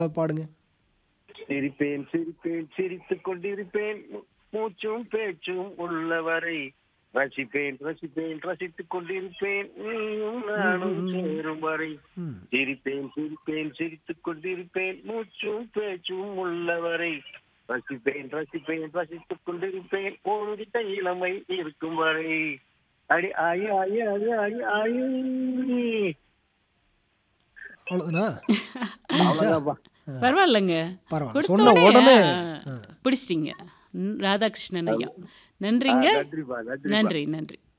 பாடுங்க சிரிப்பேன் சிரிப்பேன் சிரித்துக் கொண்டிருப்பேன் மூ- மூச்சும் பேச்சும் உள்ளவரை ரசிப்பேன் ரசிப்பேன் ரசித்துக் கொண்டிருப்பேன் நீயும் நானும் சேரும் வரை ம். சிரிப்பேன் சிரிப்பேன் சிரித்துக் கொண்டிருப்பேன் மூச்சும் பேச்சும் உள்ளவரை ரசிப்பேன் ரசிப்பேன் ரசித்துக் கொண்டிருப்பேன் உன்கிட்ட இளமை இருக்கும் வரை அடி ஆயி ஆயி ஆயி ஆயி ஆயி அவ்வளோதானா அவ்வளவுதான்ப்பா. பரவாயில்லைங்க பரவாயில்ல கொடுத்த சொன்ன உடனே உடனே பிடிச்சிட்டீங்க ம், ராதாகிருஷ்ணன் ஐயா நன்றிங்க நன்றிப்பா நன்றி நன்றி நன்றி